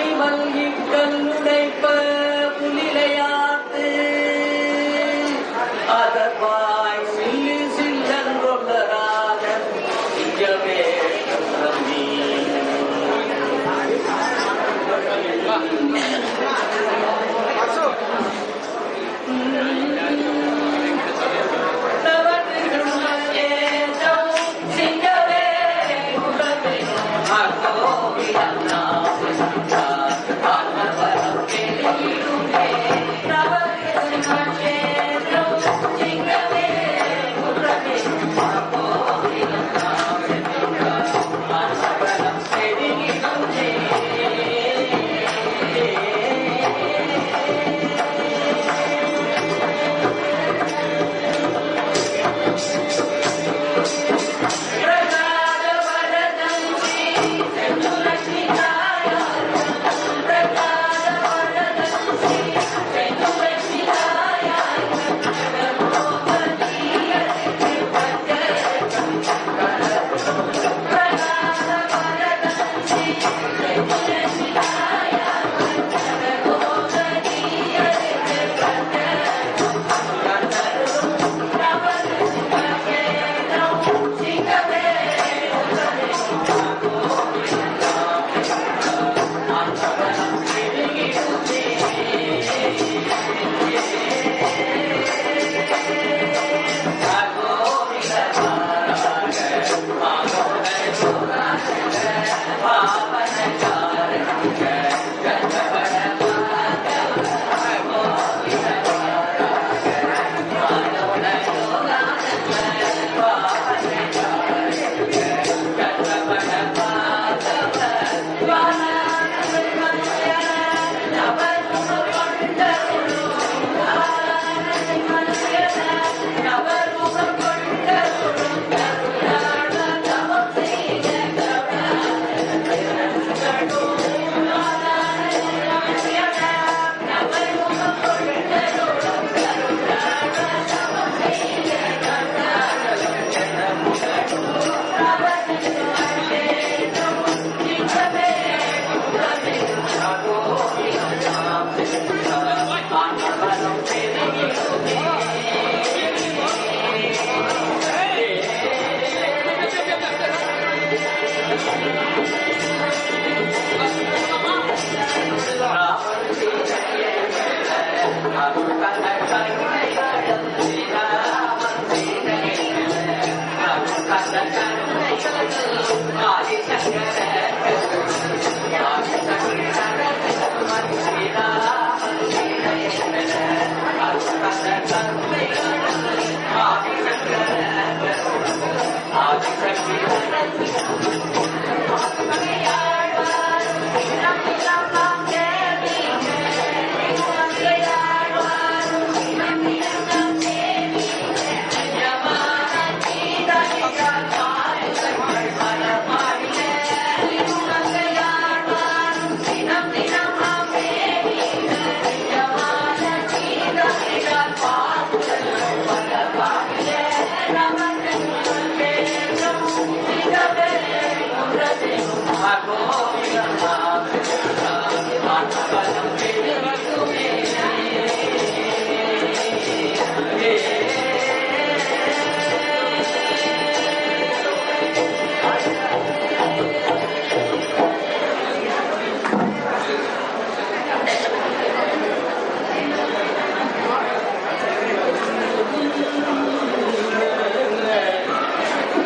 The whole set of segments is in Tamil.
மல்கி கல்லுடைப்ப புலிலையாத்து அதற்பாய் சில்லு சில்லன்றொல்லராக இங்கவே நம்பி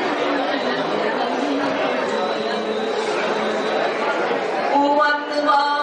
பூவந்து வா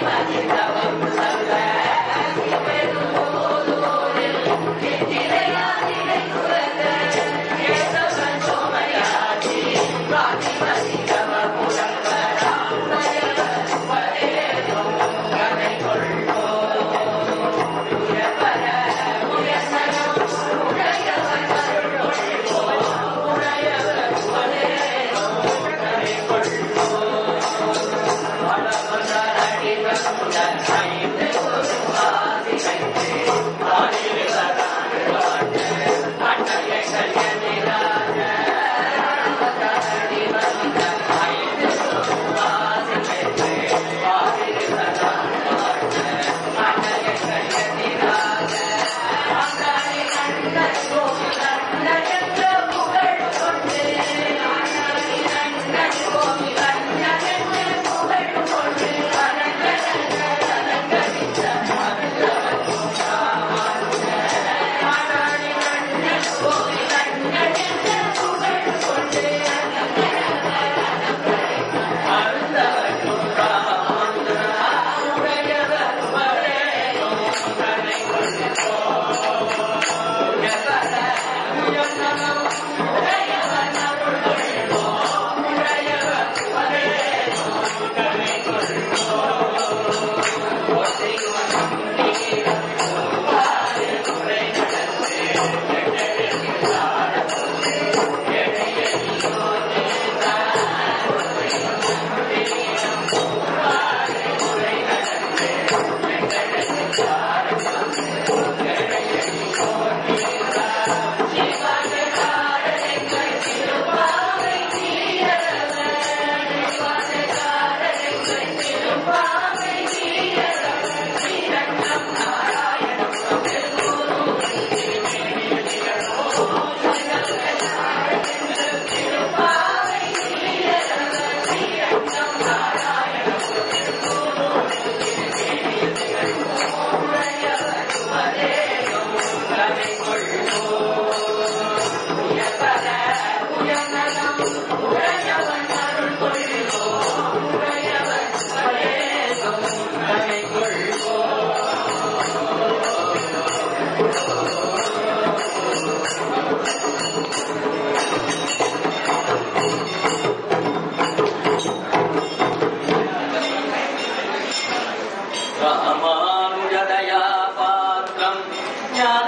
ராமானுஜதயா பாத்திரம் ஞான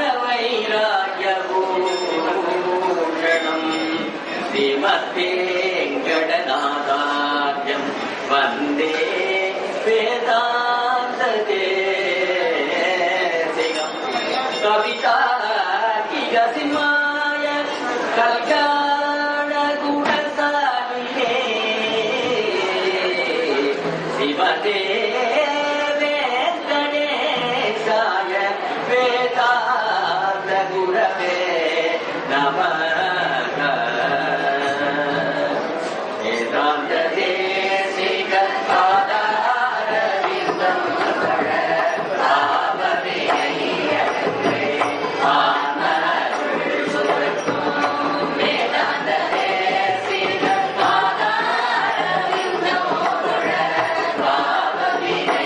வைராகியபூஷணம் ஸ்ரீமத்தேங்கடநாதாரியம் வந்தே வேதாந்த தேசிகம் கவிதா கிகசிமாய கல்யாண குணசாலினே சிவதே வெங்கடேசாய வேதாந்த குரவே நமக வேதாந்த தேசிக பாதாரவிந்தம் பாவமே ஐயகே ஆனருள் சுரக்கும் வேதாந்த தேசிக பாதாரவிந்தம் பாவமே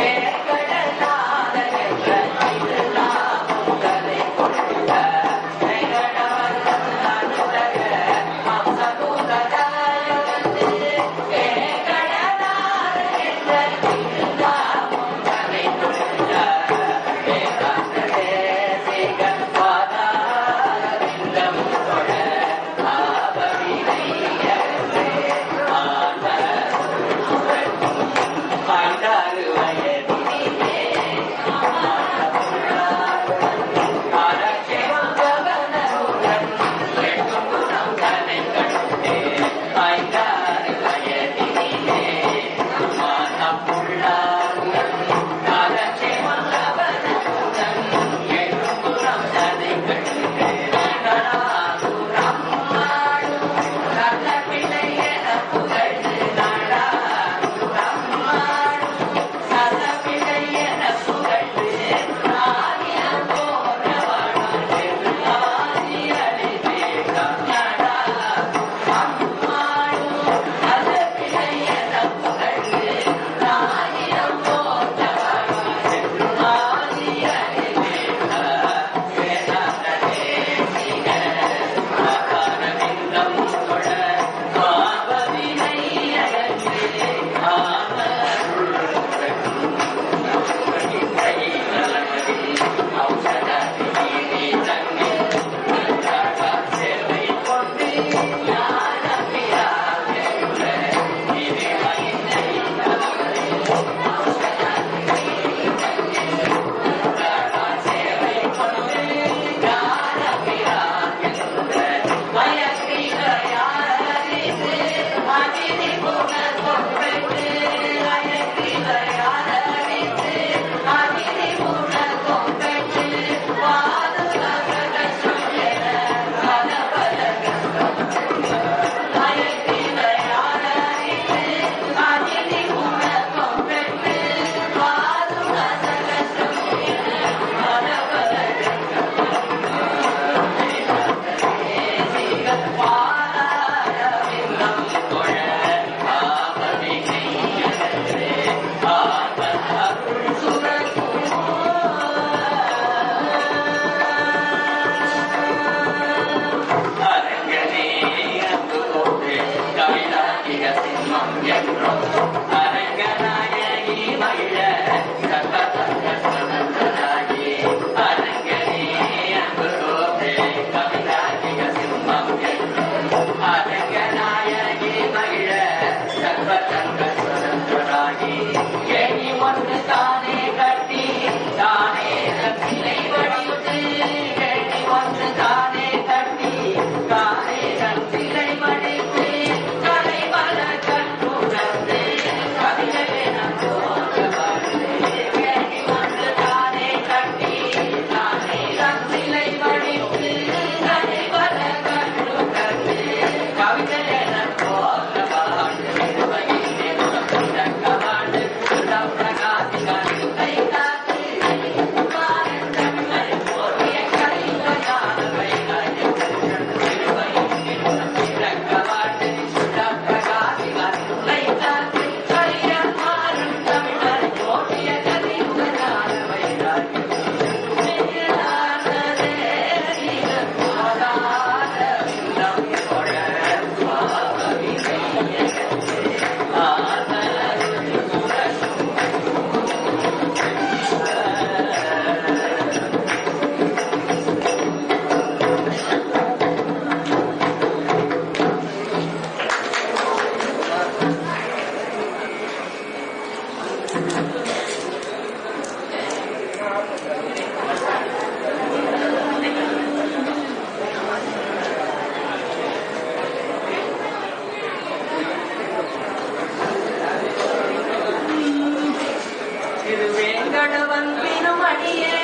திருவேங்கடவன் பினுமணியே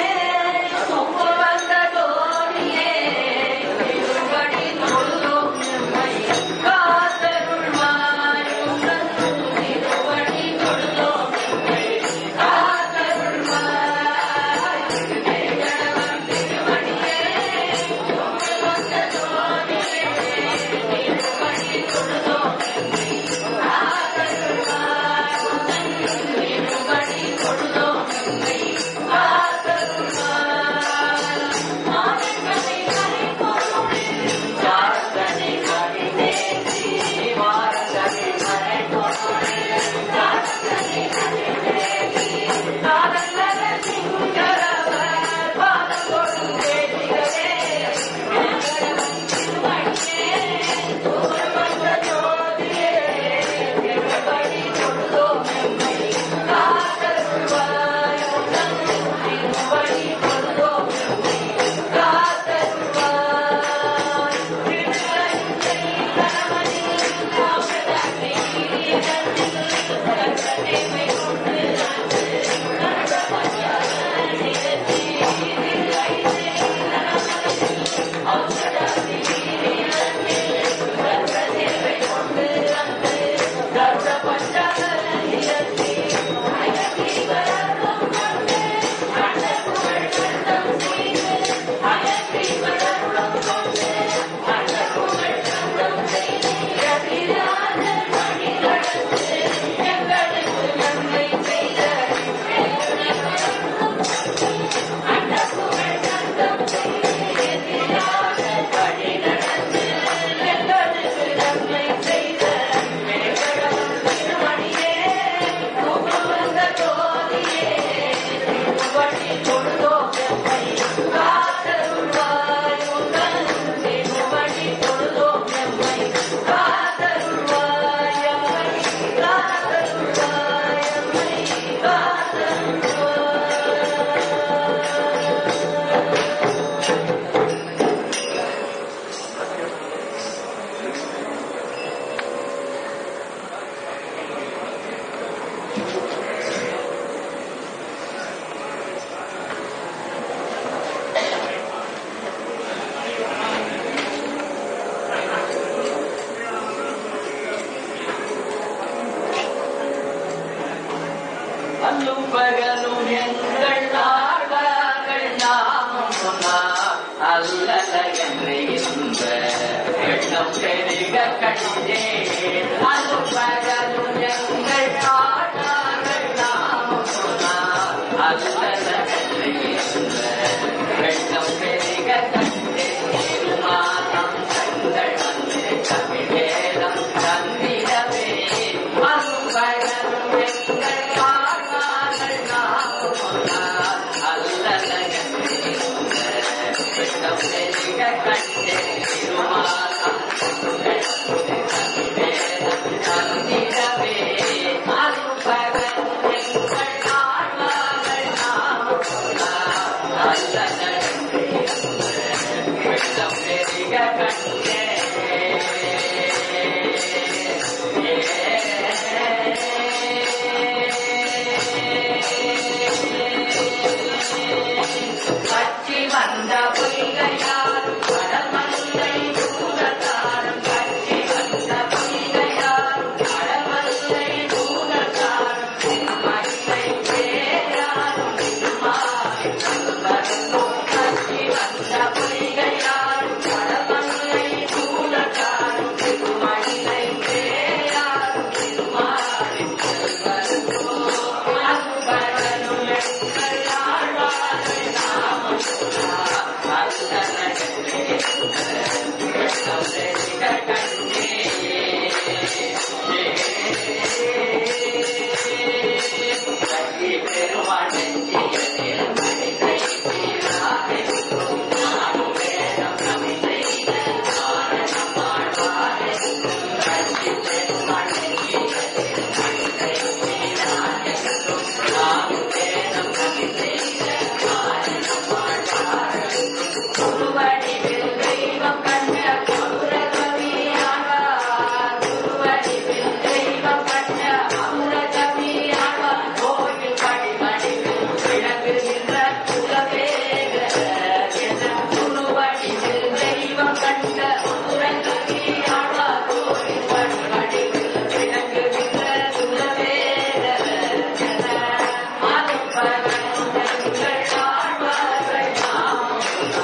சொம்பு வந்த தோணியே திருவடி தொழுதோம் நம்மை காத்தருள்வாய் உந்தன் திருவடி தொழுதோம் நம்மை காத்தருள்வாய் திருவேங்கடவன் பினுமணியே சொம்பு வந்த தோணியே திருவடி தொழுதோம் நம்மை காத்தருள்வாய் உந்தன் திருவடி தொழுதோம் அல்லும் பகலும் எங்கள் ஆழ்வார்கள் நாமம் சொன்னார் அல்லல என்று இன்ப எண்ணம் பெருக கண்டே அல்லும் பகலும் எங்கள் ஆழ்வார்கள் நாமம் சொன்னார் அல்லல என்று இன்ப எண்ணம் பெருக கண்டே திருமானம் கண்கள் வந்து தமிழேலம் தந்திரவே அல்லும் பகலும் எங்கள் ஆழ்வார்கள் நாமம் சொன்னார் அல்லல என்று இன்ப எண்ணம் பெருக கண்டே திருமானம் பச்சி வந்த பொய்கையாரும் கடமல்லை தூதத்தாரும் பச்சி வந்த பொய்கையாரும் கடமல்லை தூதத்தாரும் மல்லை பேராரும் மாறி வரும் பச்சி வந்த பொய்கையாரும் கடமல்லை தூதத்தாரும் மல்லை பேராரும் மாறி வரும் அன்பரனும் எங்கள் ஆழ்வார்கள் நாமம் குருவடிவில் தெய்வம் கண்ட அமுரகவியாழ்வார். குருவடிவில் தெய்வம் கண்ட அமுரகவியாழ்வார். கோயில் படிமணிவில் விளங்குகின்ற குலவேகர் என குருவடிவில் தெய்வம் கண்ட அமுரகவியாழ்வார். கோயில் படிமணிவில் விளங்குகின்ற குலவேகர் என ஆதிப்பகலும் எங்கள் ஆழ்வார்கள் நாமம்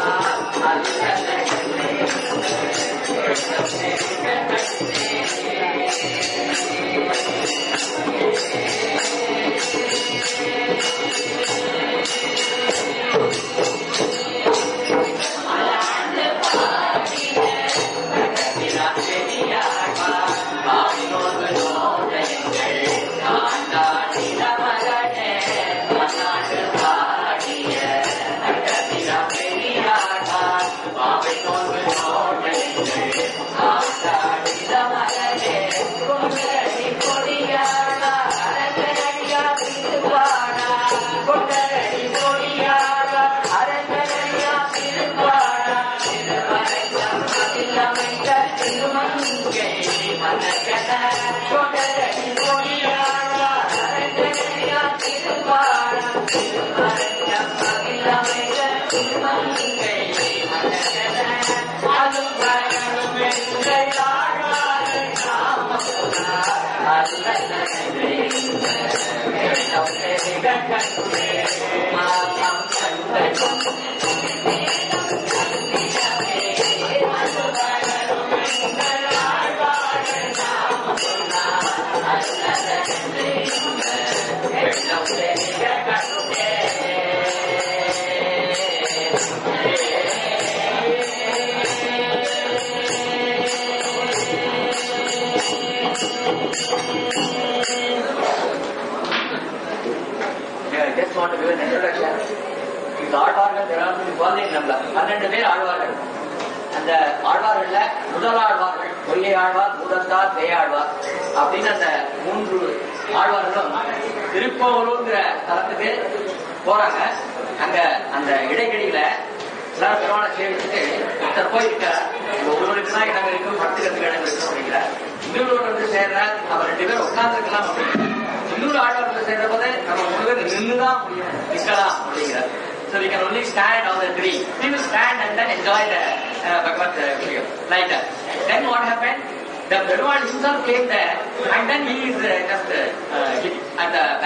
just want to give an introduction. இந்த ஆழ்வார்கள் திராவிட குழந்தைங்க நம்மள பன்னெண்டு பேர் ஆழ்வார்கள் அந்த ஆழ்வார்கள்ல முதல் ஆழ்வார்கள் பொய்யை ஆழ்வார் முதந்தார் பேயாழ்வார் அப்படின்னு அந்த மூன்று ஆழ்வார்களும் திருப்பவலூர்ங்கிற தலத்துக்கு போறாங்க அங்க அந்த இடைவெளியில எல்லாரும் பெருமான சேவிச்சுட்டு ஒருத்தர் போயிருக்கார் இந்த ஒருவருக்கு தான் இடம் இருக்கும் படுத்துக்கிறதுக்கு இடம் இருக்கும் அப்படிங்கிறார் இன்னொரு வந்து சேர்றார் அவர் ரெண்டு பேரும் உட்கார்ந்துருக்கலாம் அப்படின்னு இன்னொரு ஆழ்வார்கள் சேர்ந்த போது நம்ம மூணு பேர் நின்றுதான் முடியும் நிக்கலாம் அப்படிங்கிறார் So we can only stand on the tree. We will stand and then enjoy the uh, Bhagavad uh, video like that. Then what happened? The Perumal himself came there and then he is uh, just uh, uh, at the back.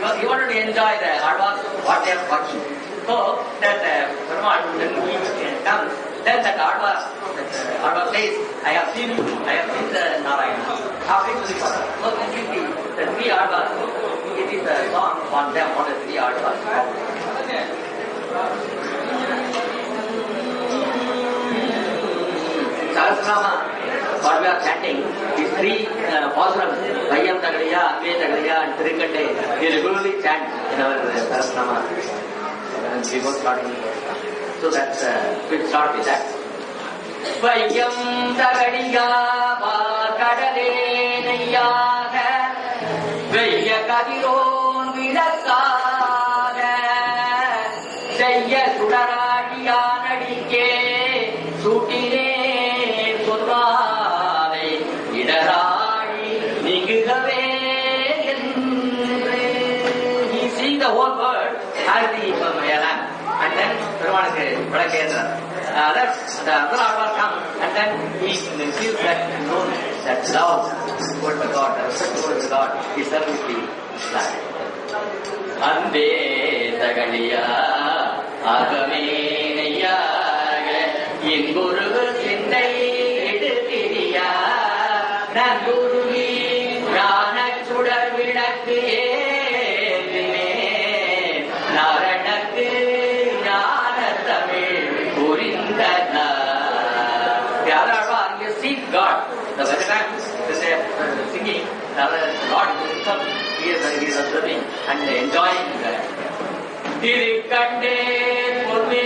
because he wanted to enjoy the Alvas, what they are watching. So that uh, Perumal, when he comes, then that Alva, that uh, Alva says, I have seen you, I have seen the Narayana. Halfway to the Father. So this is the, the three Alvas, it is a song on them, on the three Alvas. Sahasranama, what we are chanting, is three uh, pasurams, Vayam Tagadiya, Anve Tagadiya, and Trikande. We regularly chant in our uh, Sahasranama. And we go starting. So that's, uh, we'll start with that. வையம் தகடியா கடலே நெய்யாக வெய்ய கதிரோன் விளக்காக செய்ய சுடராடியானடிக்கே சூட்டினே சொன்னாரை இடராடி நீங்குகவே என்று he seeing the whole world as the lamp and then பெருமானுக்கு விளக்கேற்றார் uh, that's the other hour come and then he feels that knows that love towards the God, the respect towards the God is certainly life. அன்பே தகழியா அகமே நெய்யாக இன்புருகு சிந்தை எடுத்திரியா நங்குருகி ஞான சுடர் விளக்கு ஏற்றினே நாரணக்கு ஞான தமிழ் புரிந்த Yarava, you see God. The very time they are singing, the God himself, he is, he is observing and enjoying that. திருக்கண்டேன் பொன்னே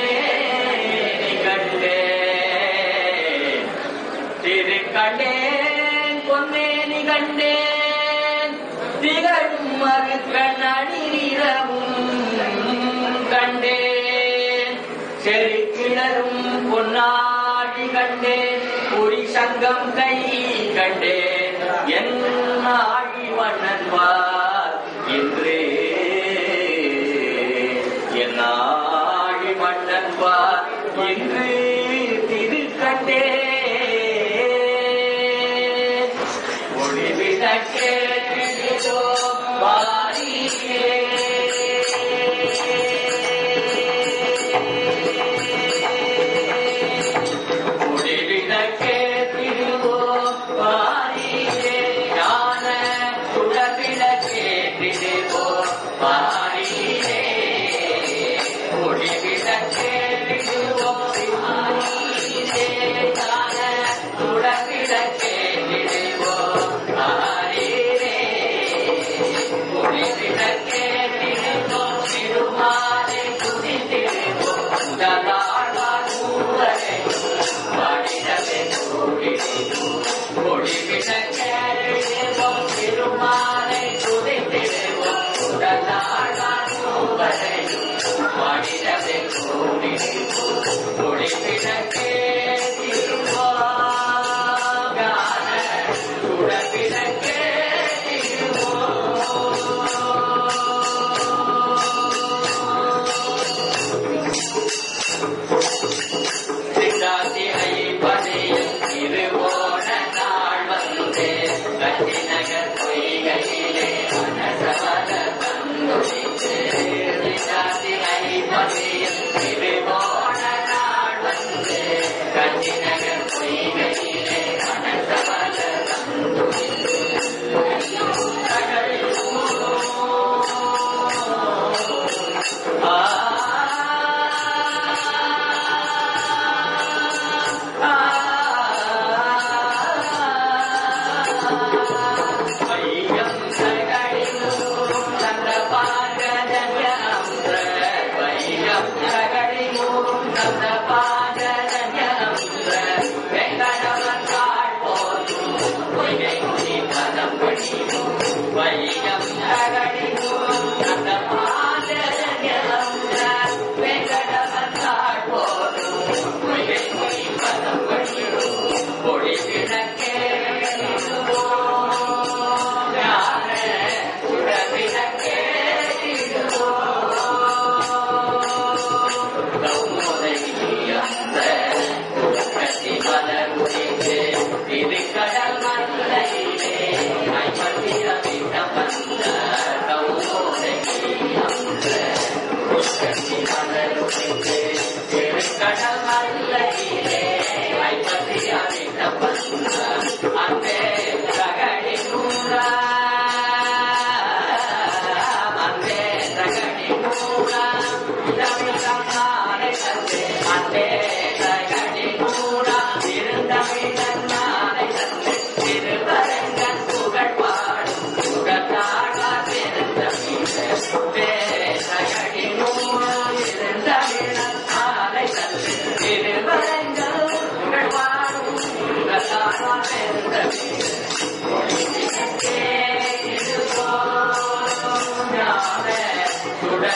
கண்டேன் திருக்கண்டேன் பொன்னே நிகண்டேன் திகழும் மறுக்கண்ணீரவும் கண்டேன் செருக்கிணரும் பொன்னாடி கண்டேன் பொறி சங்கம் கை கண்டேன் என் ஆழி வண்ணன்வார் என்று என் ஆழி மன்னன்வார் என்று திருக்கண்டேன் ஒளிவிளக்கே திரிதோ வாரியே ஒளிவிளக்கே திருவோ வாரியே ஞான சுடவிளக்கே திருவோ வாரியே ஒளிவிளக்கே திருவோ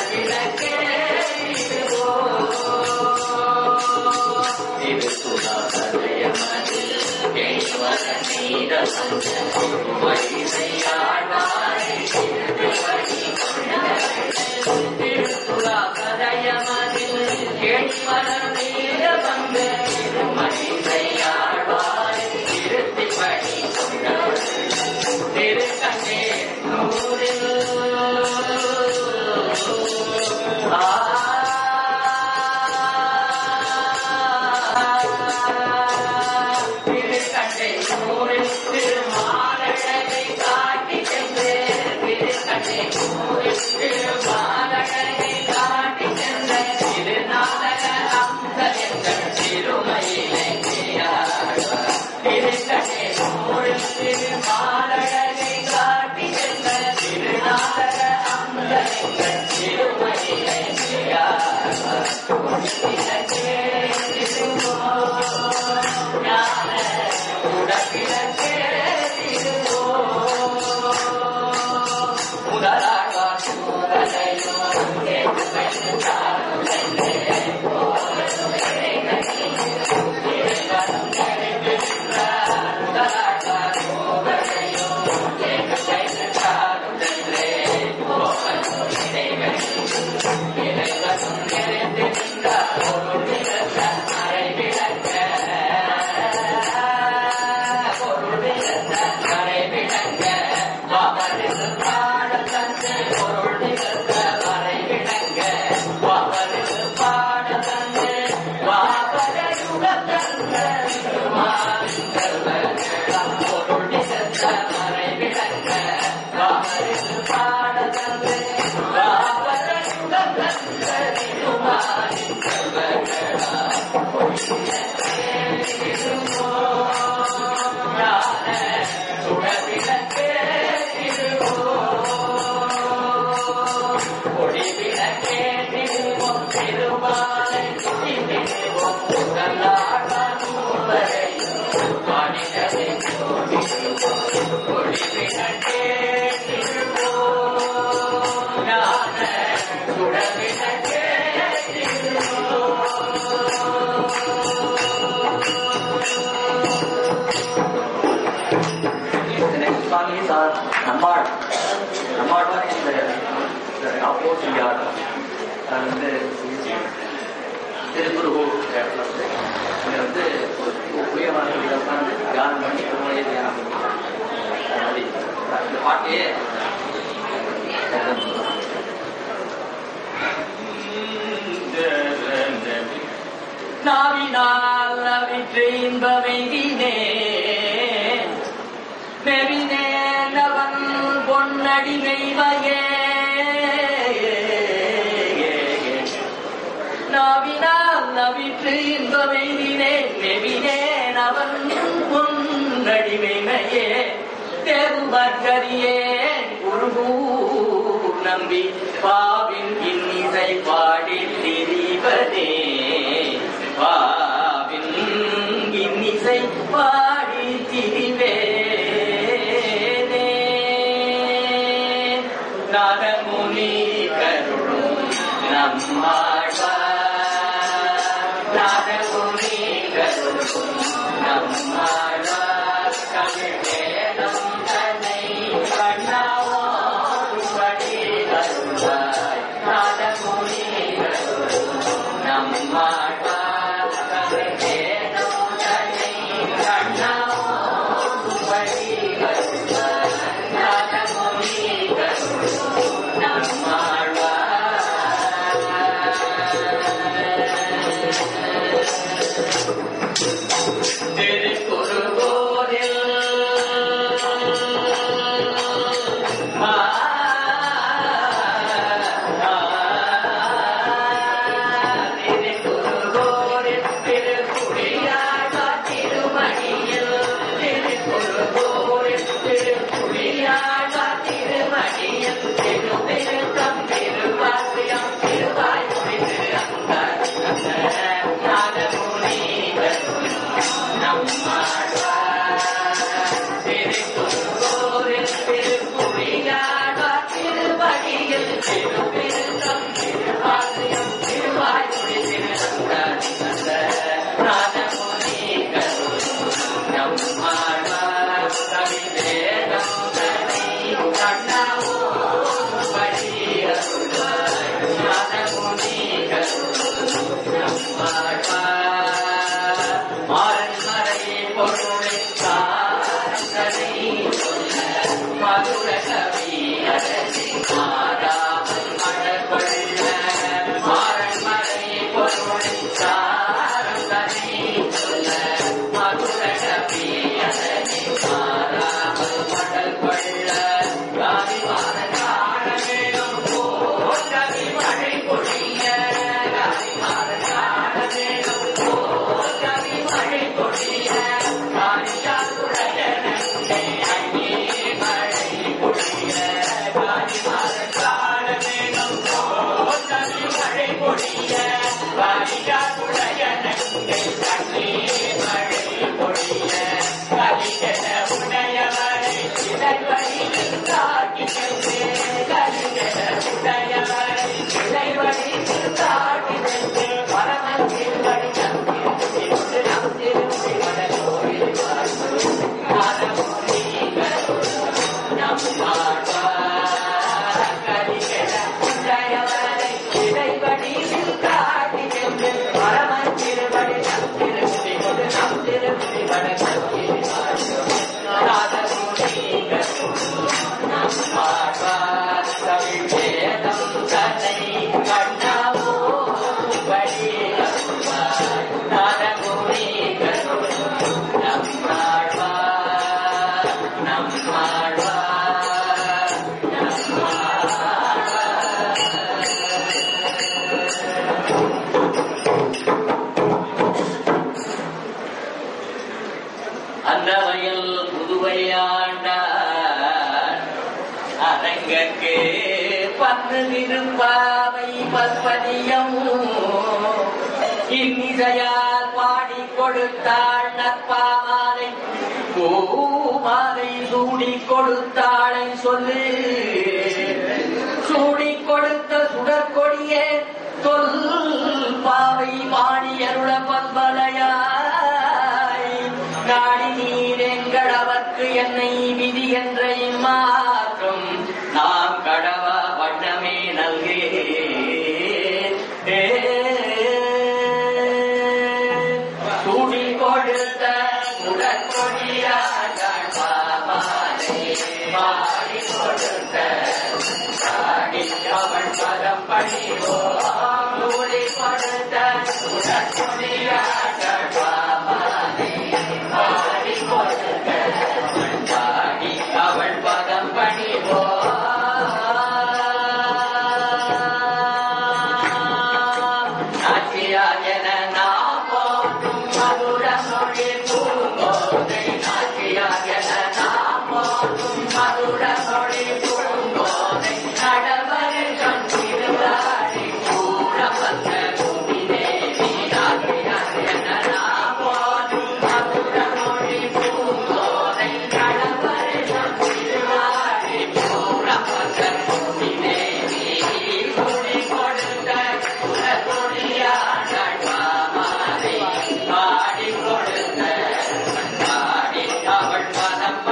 விளக்கே இதுவோ இது சுதாகரயமதில் கேள்வர நீர வந்த வழிசையாழ்வாரை திருவடி திருத்துலாகரயமதில் கேள்வர நீர வந்த திருமணிசையாழ்வாரை திருத்திப்படி கொண்டவர் திருக்கண்ணே நூறில் திருக்கண்ணே நூறில் திருமாலழகை காட்டி சென்று திருக்கண்ணே நூறில் திருமாலழகை காட்டி சென்ற திருநாளக அம்சங்கள் திருமயிலை திருக்கண்ணே நூறில் திருமாலழகை காட்டி சென்ற திருநாளக அம்சங்கள் திருமயிலை சுவாமி சார் நம்மாள் நம்மாள் தான் இந்த ஆப்போசிட் யார் அது வந்து திருக்குறுகூர் இடத்துல வந்து இங்க வந்து ஒரு புளியமான உட்காந்து தியானம் பண்ணி உண்மையை தியானம் பண்ணி அது மாதிரி இந்த பாட்டையே நாவினால் அவிற்று இன்பமெய்தினே மெவினேன் அவன் பொன்னடி நெய்வையே நாவினால் நவிற்று இன்பமெய்தினேன் மெவினேன் அவன் பொன்னடி மெய்மையே தேவுமற்கரியேன் குருகூர் நம்பி பாவின் இன்னிசை பாடி திரிவதே பாவின் இன்னிசை பாடி திரிவேனே நாதமுனி கருளும் நம்மாழ்வார் நாதமுனி கருளும் நம்மாழ்வார் தமிழ் வேதம் தன்னை கண்ணாவோடுபடி அருள்வாய் நாதமுனி கருளும் நம்மாழ்வார் தமிழ் வேதம் தன்னை கண்ணாவோடுபடி அருள்வாய் நாதமுனி கருளும் திருக்குறுகோரில் பொழிய வழிகாட்டுடைய நங்கை கண்ணீர் மழை பொழிய கலிகட உடையவரை இடைவழியில் காட்டி சென்று கலிகட உடையவரை இடைவழியில் காட்டி சென்று பரமத்தில் வழி நம்பி நம் திருமண கோயில் நம் கலிகட உடையவரை இடைவழியில் காட்டி சென்று பரமத்தில் வழி நம் திருமண நம் திருமண கோயில் அன்னவயல் புதுவையாண்டார் அரங்கற்கு பன்னு திருப்பாவை பல்பதியம் இன்னிசையால் பாடி கொடுத்தாள் நற்பாமாலை பூமாலை சூடி கொடுத்தாளை சொல்லு சூடி கொடுத்த சுடற்கொடியே தொல் பாவை பாடி அருள பல்பலையாய் நாடி நீர் எங்கள் அவர்க்கு என்னை விதி என்ற இம்மாற்றம் நாம் கடவா வண்ணமே நல்கே சூடி கொடுத்த உடற்கொடியார்கள் பாமாலை மாறி கொடுத்த சாடி அவள் பதம் பணிவோம் சூடி கொடுத்த உடற்கொடியார்கள் பாமாலை மாறி கொடுத்த சாடி அவள் பதம் பணிவோம் நாச்சியாயன நாம் போற்றும் மதுர மொழி பூங்கோதை நாச்சியாயன நாம் போற்றும் மதுர மொழி பூங்கோதை நடவரை கண்டிருவாடி கூட வந்த பூமி தேவி நாச்சியாயன நாம் போற்றும் மதுர மொழி பூங்கோதை நடவரை கண்டிருவாடி கூட வந்த பூமி தேவி கூடி கொடுத்த குலகொடியார்கள் பாமாலை பாடி கொடுத்த பாடி அவள் பதம்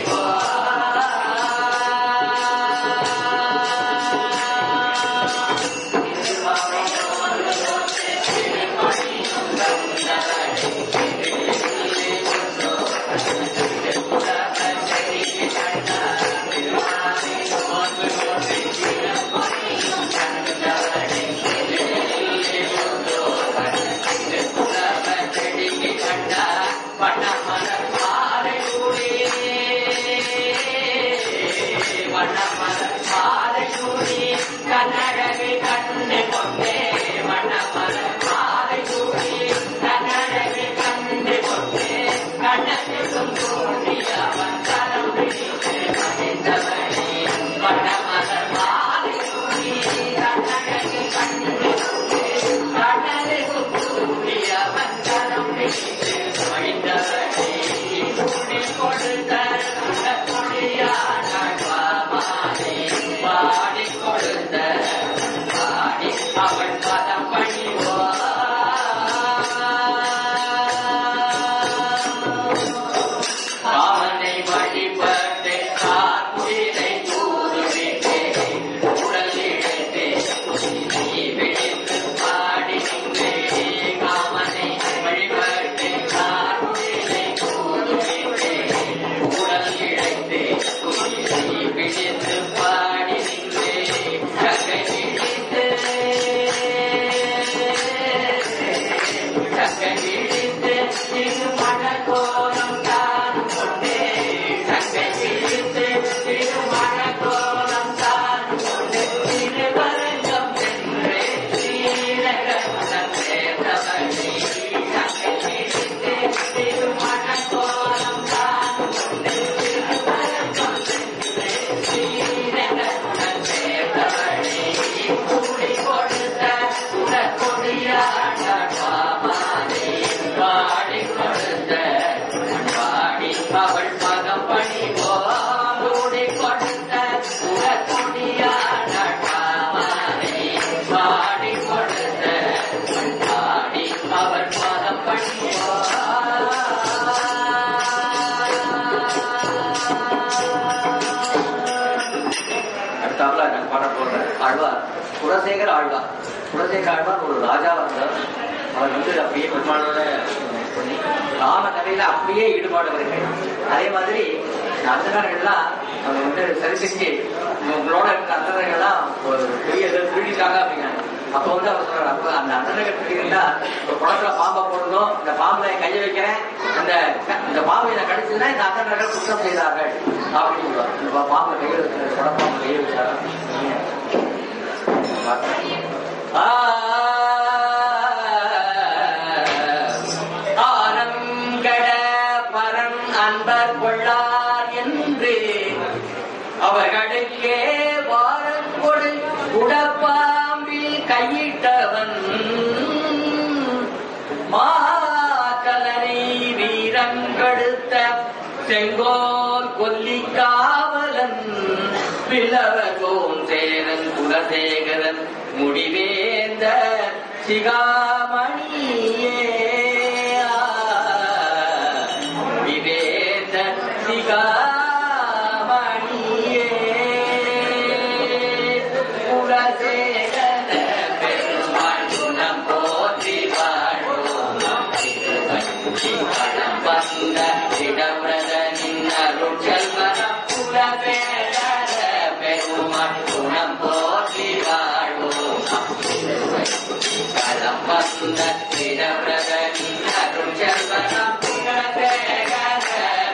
கண்ணழகு கண்ணு கொண்டே மணமல மாலை சூடி கண்ணழகு கண்ணு கொண்டே கண்ணனுக்கும் தோழியவன் கரம் பிடித்து மகிழ்ந்தவனே மணமல மாலை சூடி கண்ணழகு கண்ணு கொண்டே கண்ணனுக்கும் தோழியவன் கரம் பிடித்து மகிழ்ந்தவனே சூடி கொடுத்த கொடியான பாமானே பாடி கொடுத்த பாடி அவள் பதம் பணிவா காமனை வழிபட்டு கார்முடிலை தூதுவிட்டே உடல் இழைத்தே நீ விழித்து பாடி நின்றே காமனை வழிபட்டு கார்முடிலை தூதுவிட்டே உடல் இழைத்தே நீ விழித்து பாடி நின்றே கங்கை விழித்து குலசேகர ஆழ்வார் குலசேகர ஆழ்வார் ஒரு ராஜாவா இருந்தார் அவர் வந்து அப்படியே பெருமாளோட பண்ணி ராம கதையில அப்படியே ஈடுபாடு இருக்கு அதே மாதிரி இந்த அந்தனர்கள்லாம் அவங்க வந்து சரி செஞ்சு உங்களோட இருக்க அந்தனர்கள்லாம் ஒரு பெரிய இதை திருடிட்டாங்க அப்படிங்கிறாங்க அப்போ வந்து அவர் சொல்றாரு அப்ப அந்த அந்தனர்கள் திருடிங்கன்னா ஒரு குளத்துல பாம்பை போடணும் இந்த பாம்புல என் கையை வைக்கிறேன் அந்த இந்த பாம்பு இதை கடிச்சதுன்னா இந்த அந்தனர்கள் குற்றம் செய்தார்கள் அப்படின்னு சொல்லுவாங்க இந்த பா- பாம்பை கையில் வச்சு குளப்பாம்பு கையை வச்சாரா ஆரங்கட பரம் அன்பர் கொள்ளார் என்று அவர்களுக்கே வாரக்கொடு உடப்பாம்பில் கையிட்டவன் மாக்கலனை வீரங்கடுத்த செங்கோல் கொல்லி காவலன் பிளவகோம் சேரன் குலசேகரன் முடிவேந்த சிகாமணியே விவேந்த சிகாமணியே குலசேகர பெருமாள் குணம் போற்றி வாழ்வோம் வந்த இடமிரதனின் அருட்செல்வனம் குலசேகர பெருமாள் குணம் போற்றி வாழ்வோம் களம் வந்த இடமிரதனின் அருட்செல்வனம் குலசேகர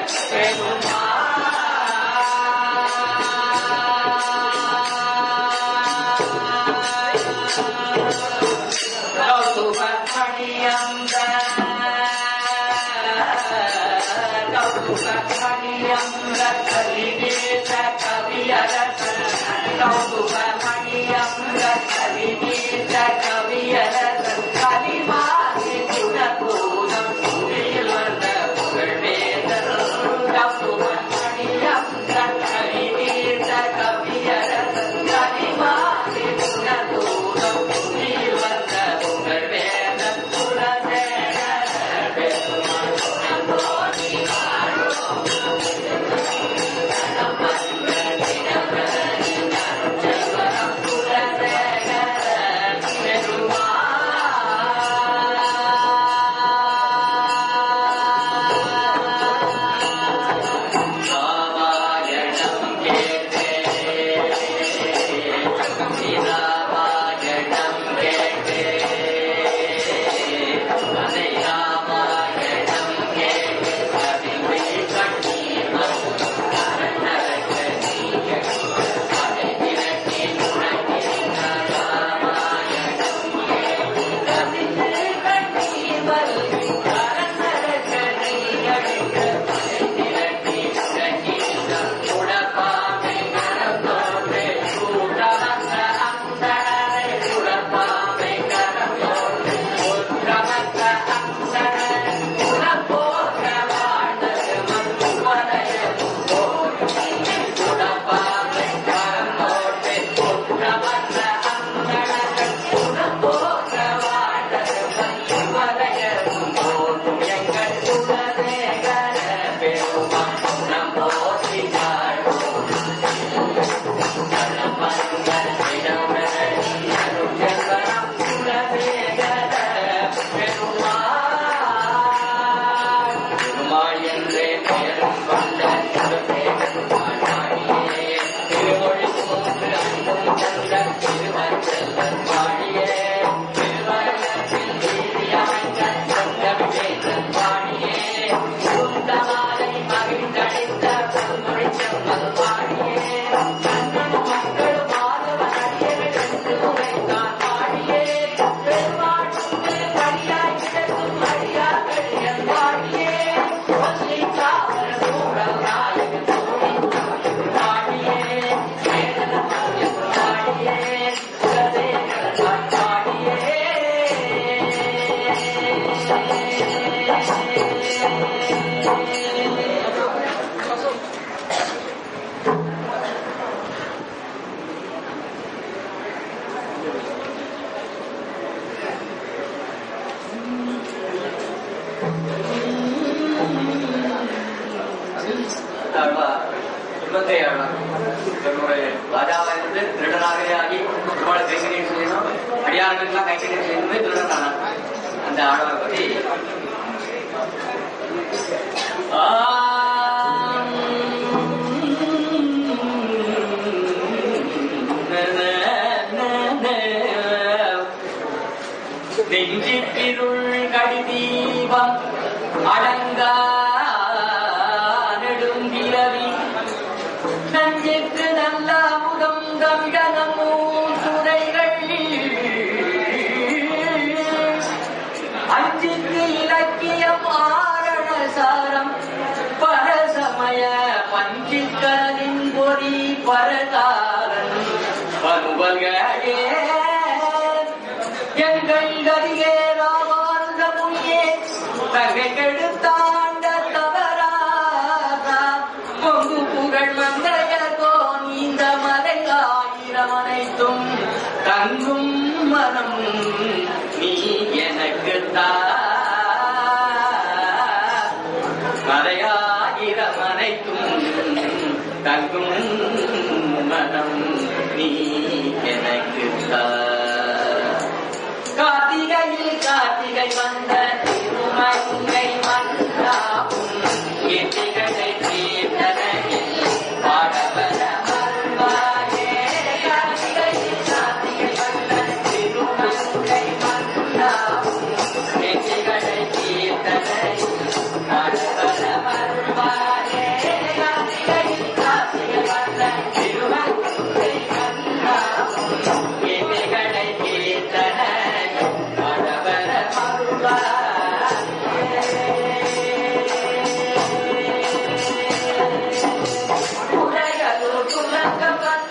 ராமாயணம் கேட்டே ராமாயணம் கேட்டே அதை ராமாயணம் கேட்டு கவிதை கட்டி பெருமாள் என்றே பெயரும் கொண்ட திருமேகமாடியே திருமொழி போன்று அன்பும் தந்த திருவச்செல்வன் பாடியே திருவள்ளத்தில் வீதியமைந்த சொந்தமிழேசன் பாடியே சுந்தமாலை மகிழ்ந்தடைந்த பொன்மொழி செம்மல் பாடியே கண்ணனும் மக்களும் மாதவன் அடியவன் என்று உரைத்தான் பாடியே பெருமாள் உன்னை படியாய் கிடக்கும் அடியார்கள் என் பாடியே ஒல்லி சாவர சூழல் நாயகன் சூடி பாடியே வேதன மத்தியம் பாடியே உலதேகரன் ஆழ்வார் திருமங்கை ஆழ்வார் தன்னுடைய ராஜாவாக இருந்து திருடனாகவே ஆகி பெருமாளை பேசினேன்னு எல்லாருக்கும் கை கட்டி எதுவுமே சொல்றாங்க அந்த ஆழ்வார் பத்தி நெஞ்சிப்பிருள் கடிதீபம் அடங்கா நெடுங்கிலவி நஞ்சுக்கு நல்ல அமுதம் தமிழனமும் துறைகள் அஞ்சுக்கு இலக்கியம் ஆரண சாரம் பரசமய பஞ்சிக்கலின் பொறி பரதாரன் பருவல்களே எங்கள் கரியே ராமானுஜ முனியே தங்கை கெடுத்தாண்ட தவறாதா பொங்கு புகழ் மங்கையர்கோன் இந்த மலை ஆயிரம் அனைத்தும் தங்கும் மனம் நீ எனக்கு தா மலையாயிரம் அனைத்தும் தங்கும் மனம் நீ எனக்கு தா கார்த்திகையில் கார்த்திகை வந்த திருமங்கை மன்னாவும் எட்டிகளை தீர்த்தனையில் பாடவர மருள்வாயே. கார்த்திகையில் கார்த்திகை வந்த திருமங்கை மன்னாவும் எட்டிகளை தீர்த்தனையில் பாடவர மருள்வாயே. கார்த்திகையில் கார்த்திகை வந்த திருமங்கை மன்னாவும் எட்டிகளை தீர்த்தனையில் பாடவர மருள்வாயே. உடையதோர் துலங்க வந்த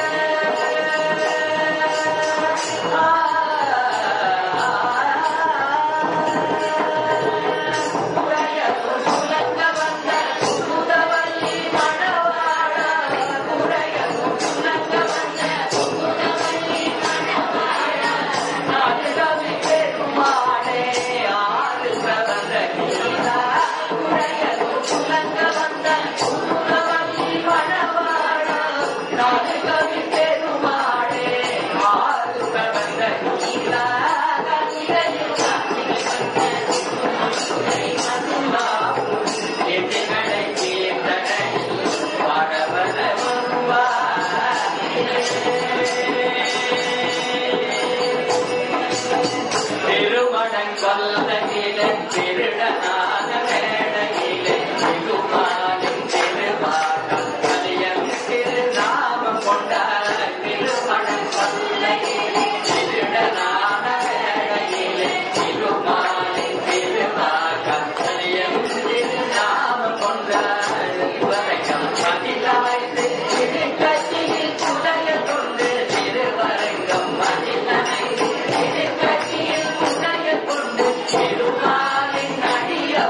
உடையதோர் துலங்க வந்த உதவல்லி மணவாள உடையதோர் துலங்க வந்த உதவல்லி மணவாள நாடுகவி பெருமாளே ஆளுக வந்த நீதா உடையதோர் துலங்க வந்த உதவல்லி மணவாள நாடுகவி பெருமாளே ஆளுக வந்த நீதா கவிதையில் காட்சிகள் எதிர்களை தீர்த்தனை பாடவர திருமணம் கொல்லையிலே திருடனான மேடையிலே திருமாலின் திருவாகம் கலியன் திருநாமம் கொண்டார் திருமணம் கொல்லையிலே திருடனான மேடையிலே திருமாலின் திருவாகம் கலியன் திருநாமம் கொண்டார் வரைக்கம் பதிலாய்த்து திருக்கட்சியில் புதைய கொண்டு திருவரங்கம் மதிலமைத்து திருக்கட்சியில் புதைய கொண்டு திருமாலின் அடிய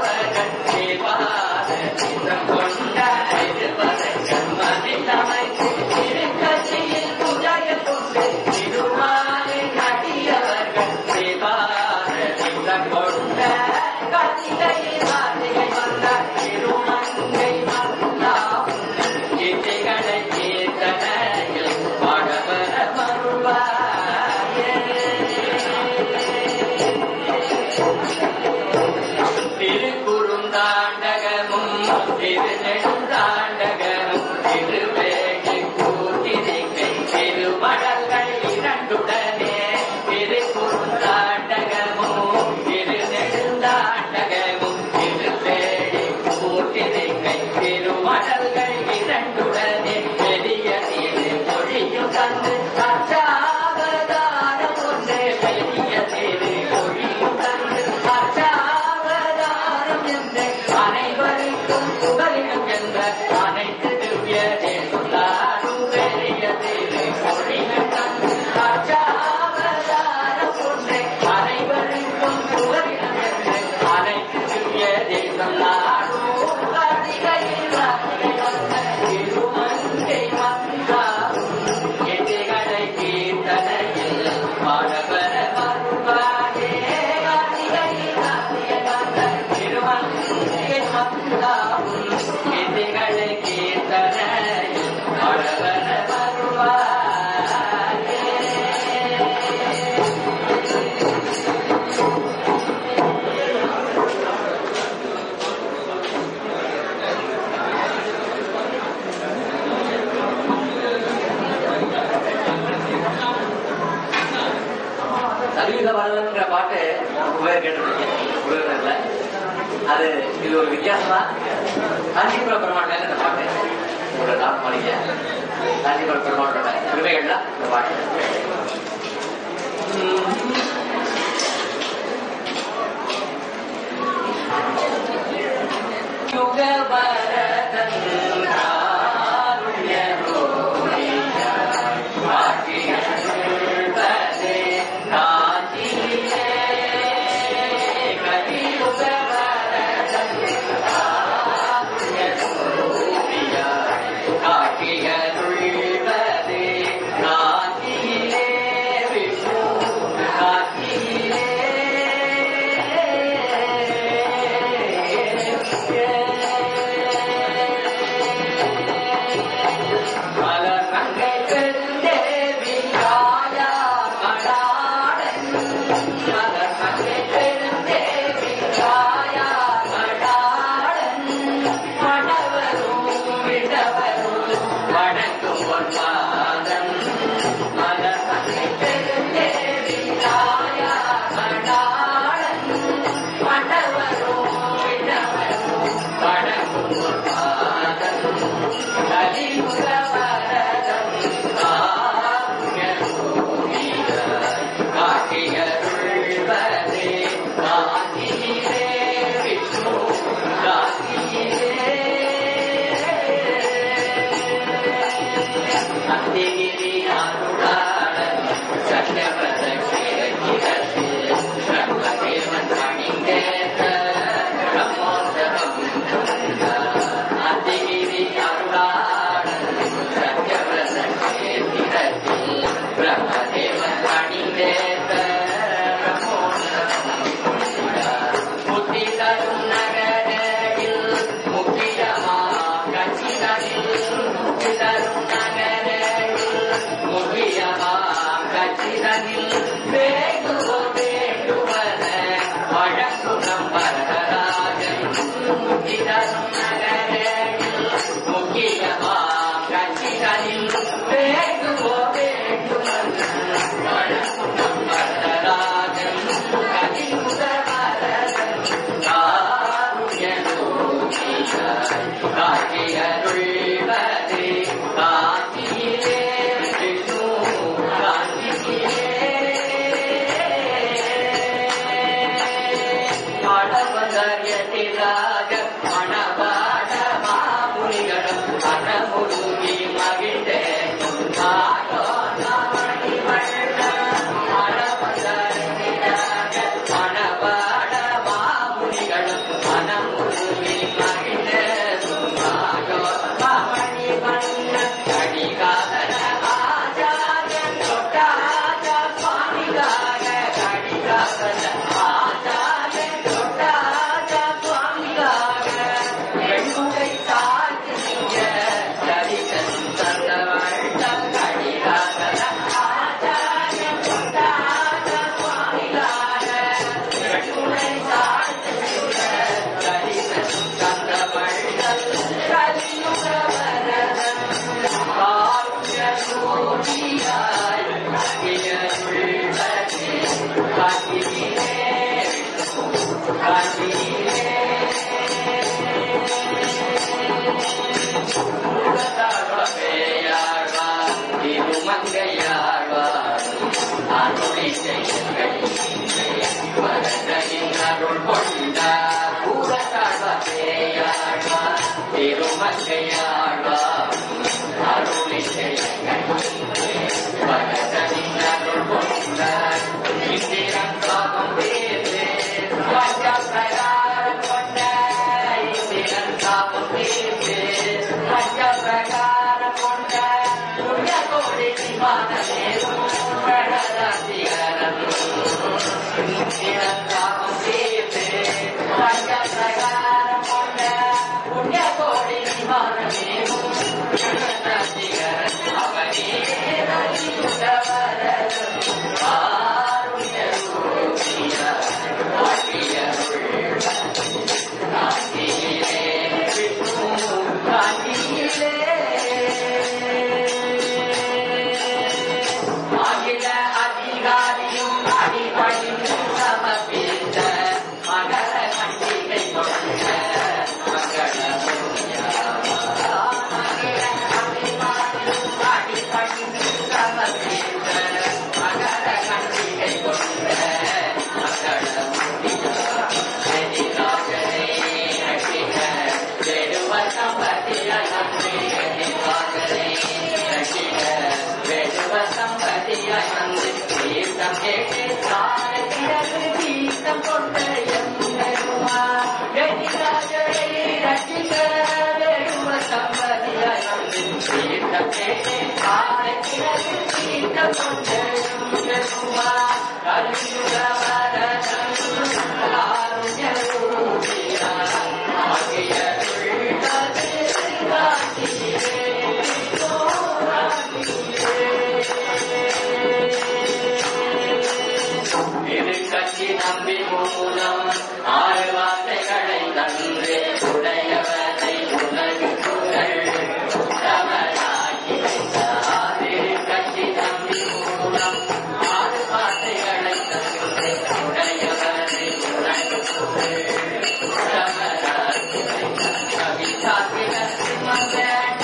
கலியுக வரதன்ங்கிற பாட்டு ரொம்ப பேர் கேட்டிருக்கீங்க உலகத்துல அது இது ஒரு வித்தியாசமா காஞ்சிபுர பெருமாள் மேல இந்த பாட்டு ஒரு லாபம் அளிக்க காஞ்சிபுர பெருமாளோட பெருமைகள்லாம் இந்த பாட்டு யுக வரதன் காருண்ய கோடிய வாக்கியல்பதே காஞ்சியிலே கலியுக வரதன் காருண்ய கோடிய காக்கியருள்பதே காஞ்சியிலே விஷ்ணு மலர்மங்கை பெருந்தேவி காயா மடாடன் மலர்மங்கை பெருந்தேவி காயா மடாடன் மணவரும் விடவரும் வணங்கும் பொன்பாதம் மலர்மங்கை பெருந்தேவி காயா மடாடன் மணவரும் விடவரும் வணங்கும் பொன்பாதம் கலியுக வரதம் காரியரூபிய காட்டியருள்வதே காந்தியிலே விஷ்ணு காந்தியிலே அந்திகிரி அருளாளன் சட்டவத கிரகிரத்து பிரம்மதேவன் பணிந்தேத்த பிரம்மோதகம் அந்திகிரி அருளாளன் சட்டவத கிரகிரத்து பிரம்மதேவன் பணிந்தேத்த முத்தி தரும் நகரில் முக்கியமா கட்சிகளில் முத்தி தரும் நகரில் முக்கியமா கட்சிகளில் வேண்டுவோர் வேண்டுவன வழங்கும் நம் வரதராஜன் முத்தி தரும் நகரில் முக்கியமா கட்சிகளில் வேண்டுவோர் வேண்டுவன வழங்கும் நம் வரதராஜன் கலியுக வரதன் காட்டியருள்வதே காட்டியிலே விஷ்ணு காட்டியிலே மணவதரியதிராக மணவாட மாமுனிகளும் மனமுருகி மகிழ்ந்தே ஆடோ நமணி மண்ண மணவதரியதிராக மணவாட மாமுனிகளும் மனமுருகி மகிழ்ந்தே ஆடோ மணி மண்ண கடிகாதன ஆச்சாரியன் தொட்டாச்ச சுவாமிகாக கடிகாதன ஆச்சாரியன் தொட்டாச்ச சுவாமிகாக வெண்முகை தாழ்த்தி நீங்க சரிதன் தந்தவள் கடிகாதன ஆச்சாரியன் தொட்டாச்ச சுவாமிகாக வெண்முகை தாழ்த்தி நீங்க சரிதன் தந்தவள் கலியுக வரதன் காருண்யசூரியாய் அகியருள்வதே காட்டிலே காட்டிலே உலகத்தாழ்வார் திருமங்கையாழ்வார் அருளை செய்யுங்கள் வரதனின் அருள் கொண்டார் பூரத்தாழ்வார் திருமங்கையாழ்வார் அருளை செய்யுங்கள் வரதனின் அருள் கொண்டார் இந்திரன் காமம் தேவே பஞ்சபிரகாரம் கொண்ட இந்திரன் காமம் தேவே பஞ்சபிரகாரம் கொண்ட புண்ணிய கோடி விமானமேவும் பிரணதாசிகரம் இந்திரன் காமம் தேவே பஞ்சபிரகாரம் கொண்ட புண்ணிய கோடி விமானமேவும் பிரணதாசிகரம் அவனே ரவியுடவரதம் அதிகாரியும் அடிமை கேட்டே தாரகிறது தீர்த்தம் கொண்ட எம்பெருமா எதிராஜரை ரசிக வெறும சம்பதியாய் வந்து தீர்த்தம் கேட்டே தாரகிறது தீர்த்தம் கொண்ட எம்பெருமா கலியுக வரதன் காருண்யரூபியா ஆகிய உள்ளது காட்டியே இது கட்சி நம்பி மூலம் ஆறு வார்த்தைகளை தந்து உடையவனை உலகு புகழ் உத்தமனாக்கி வைத்தார். இது கட்சி நம்பி மூலம் ஆறு வார்த்தைகளை தந்து உடையவனை உலகு புகழ் உத்தமனாக்கி வைத்தார். கவிதாக்கின சிம்மம் வேண்ட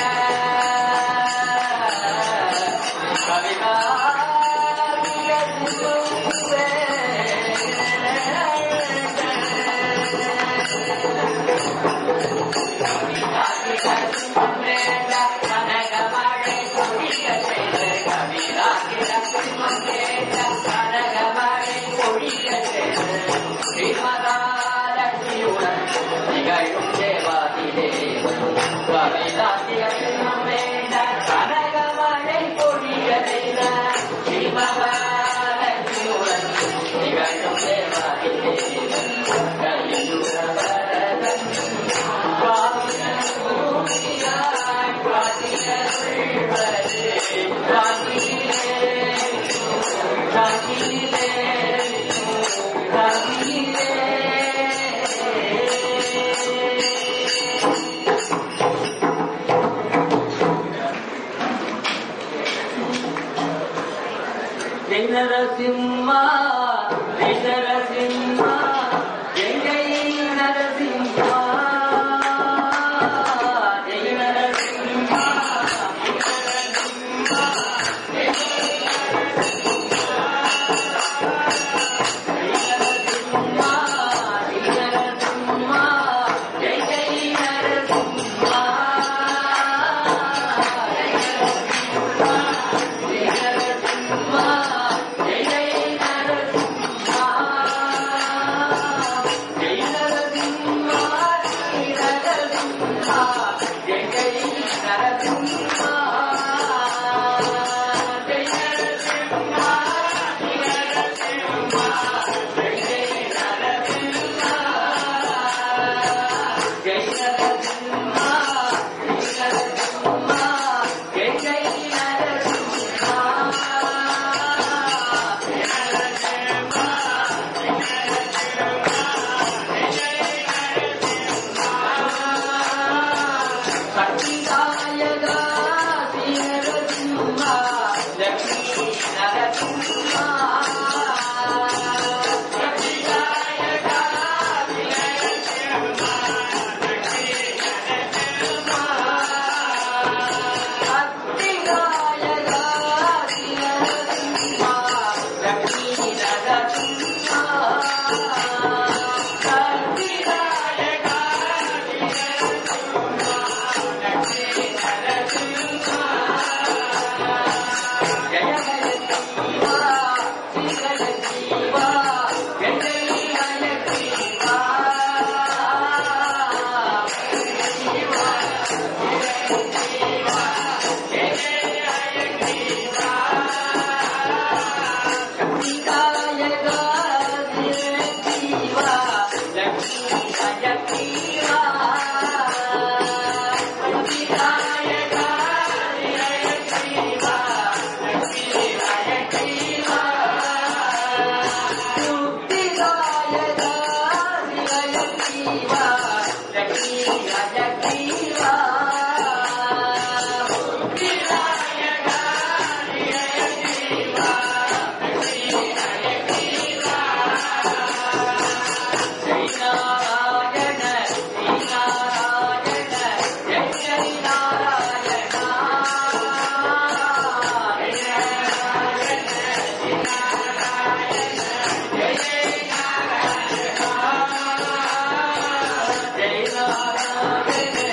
நிகழும் தேவாதிலே கனகமழை பொழிய செய்த சிவகாலத்தியுடன் நிகழும் தேவாதிலே கலியுக வரதன் சுவாமியாய் பாதியருள்வது காதிலே காதிலே காதிலே ஜெய் நரசிம்மா ஜெய் நரசிம்மா எங்கை நரசிம்மா ஜெய் நரசிம்மா நரசிம்மா ஜெய் நரசிம்மா ஜெய் ஜெய் நரசிம்மா ஜெய் நாராயண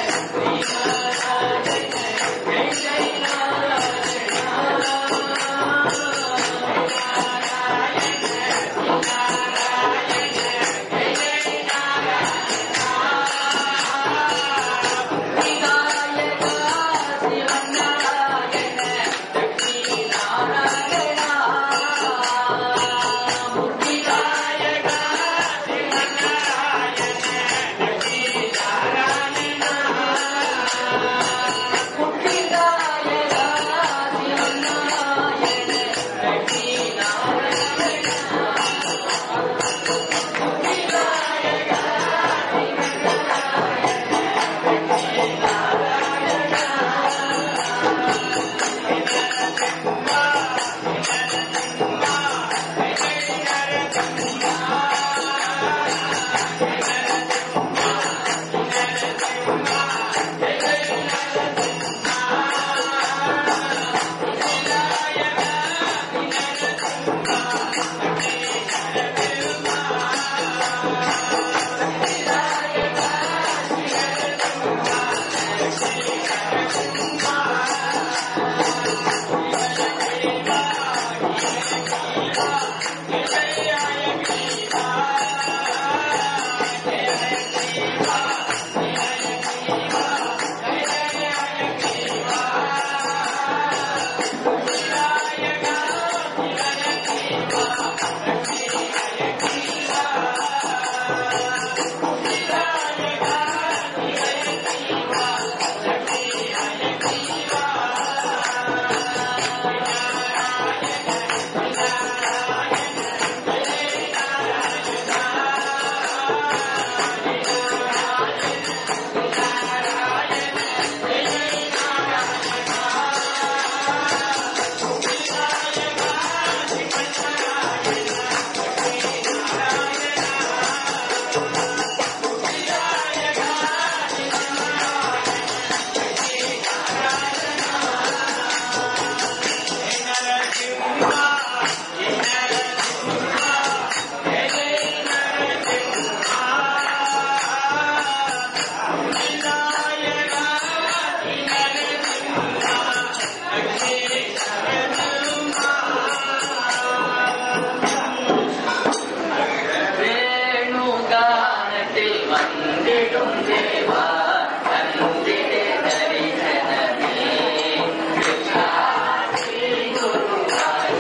வேணுகானத்தில் வந்திடும் தேவா தந்திடே தரிசனமே கிருஷ்ணா ஸ்ரீ குருவாய்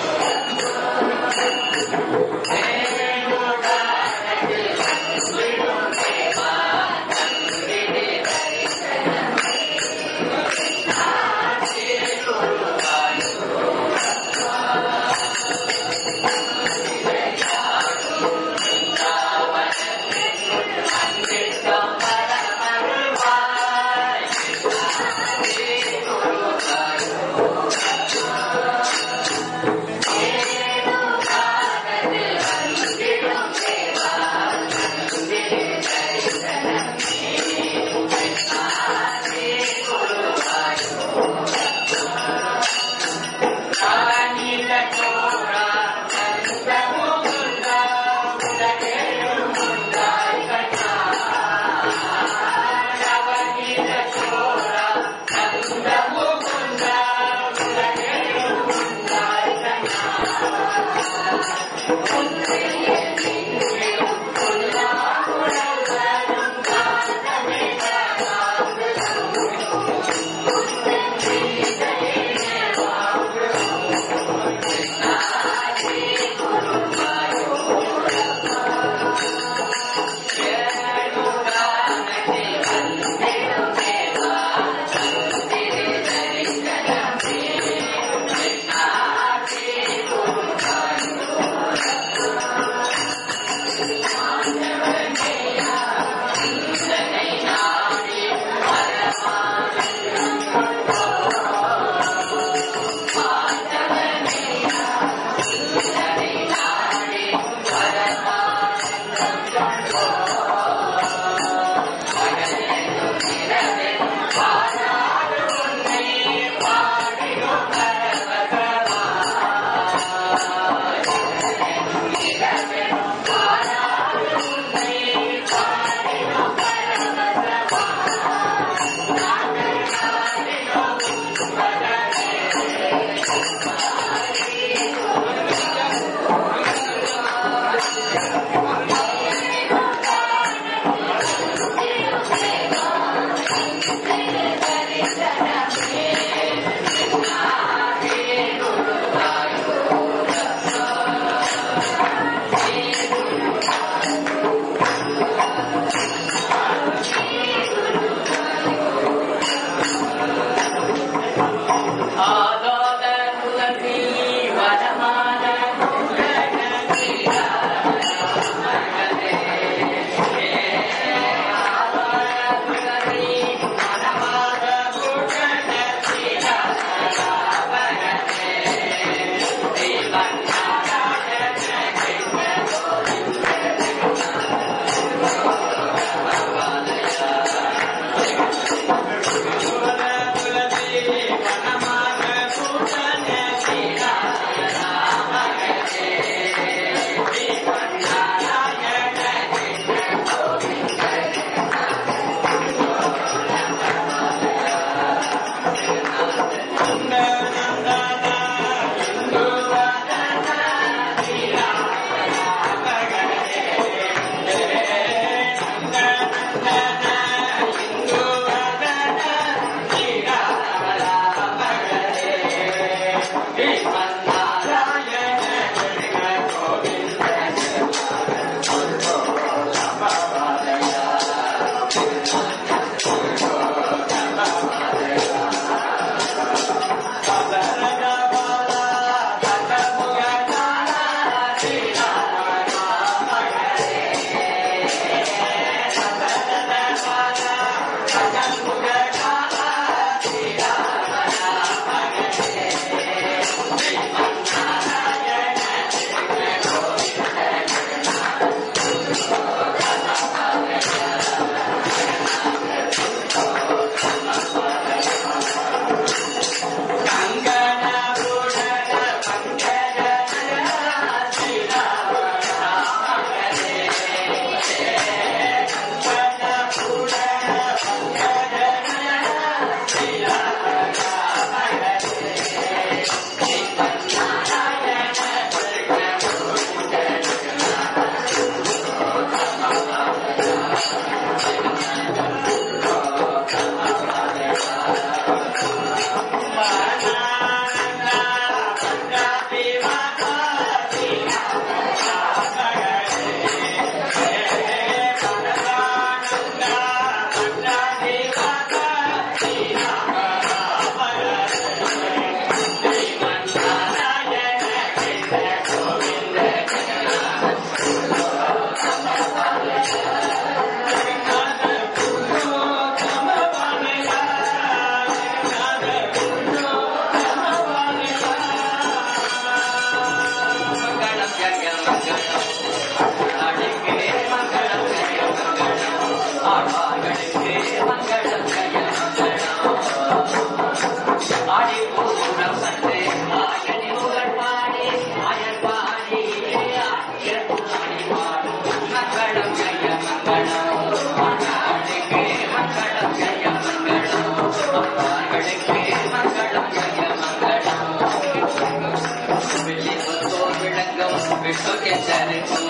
வேணுகானத்தில் வந்திடும் தேவா தந்திடே தரிசனமே கிருஷ்ணா ஸ்ரீ குருவாய் அன்பிற்கும் பரம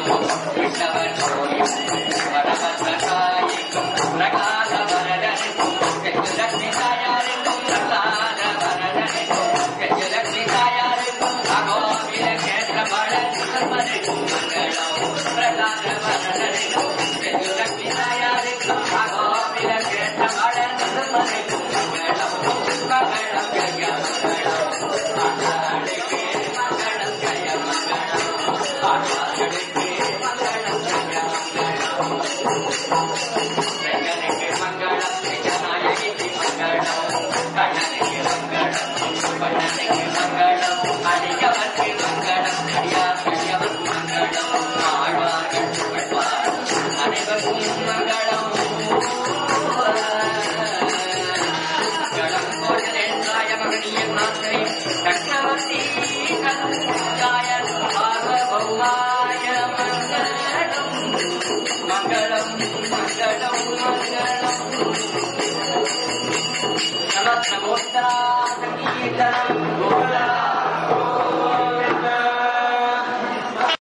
மங்களம் மங்களம் மங்களம் நமஸ்தமோத்தா சங்கீதம்